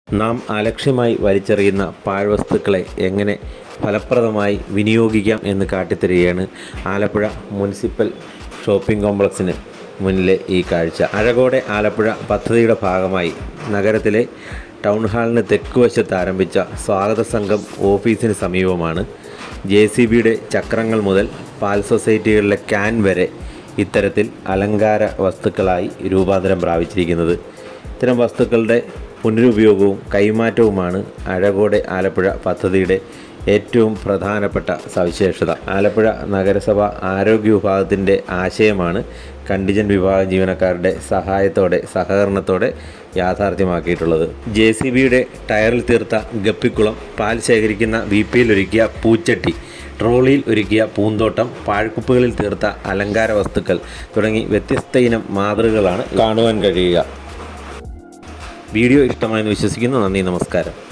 നാം അലക്ഷ്യമായി വലിച്ചെറിയുന്ന പാഴ്വസ്തുക്കളെ എങ്ങനെ ഫലപ്രദമായി വിനിയോഗിക്കാം എന്ന് കാട്ടിത്തരികയാണ് ആലപ്പുഴ മുനിസിപ്പൽ ഷോപ്പിംഗ് കോംപ്ലക്സിന് മുന്നിലെ ഈ കാഴ്ച അഴകോടെ ആലപ്പുഴ പദ്ധതിയുടെ ഭാഗമായി നഗരത്തിലെ ടൗൺ ഹാളിന് തെക്കുവശത്ത് ആരംഭിച്ച സ്വാഗത സംഘം ഓഫീസിന് സമീപമാണ് ജെ സി ബിയുടെ ചക്രങ്ങൾ മുതൽ പാൽ സൊസൈറ്റികളിലെ ക്യാൻ വരെ ഇത്തരത്തിൽ അലങ്കാര വസ്തുക്കളായി രൂപാന്തരം പ്രാപിച്ചിരിക്കുന്നത് ഇത്തരം വസ്തുക്കളുടെ പുനരുപയോഗവും കൈമാറ്റവുമാണ് അഴകോടെ ആലപ്പുഴ പദ്ധതിയുടെ ഏറ്റവും പ്രധാനപ്പെട്ട സവിശേഷത ആലപ്പുഴ നഗരസഭ ആരോഗ്യ വിഭാഗത്തിൻ്റെ ആശയമാണ് കണ്ടിജൻറ്റ് വിഭാഗം ജീവനക്കാരുടെ സഹായത്തോടെ സഹകരണത്തോടെ യാഥാർത്ഥ്യമാക്കിയിട്ടുള്ളത് ജെ സി ബിയുടെ ടയറിൽ തീർത്ത ഗപ്പിക്കുളം പാൽ ശേഖരിക്കുന്ന വി പിയിലൊരുക്കിയ പൂച്ചട്ടി ട്രോളിയിൽ ഒരുക്കിയ പൂന്തോട്ടം പാഴ്ക്കുപ്പുകളിൽ തീർത്ത അലങ്കാര വസ്തുക്കൾ തുടങ്ങി വ്യത്യസ്ത ഇനം മാതൃകകളാണ് കാണുവാൻ കഴിയുക വീഡിയോ ഇഷ്ടമായെന്ന് വിശ്വസിക്കുന്നു നന്ദി നമസ്കാരം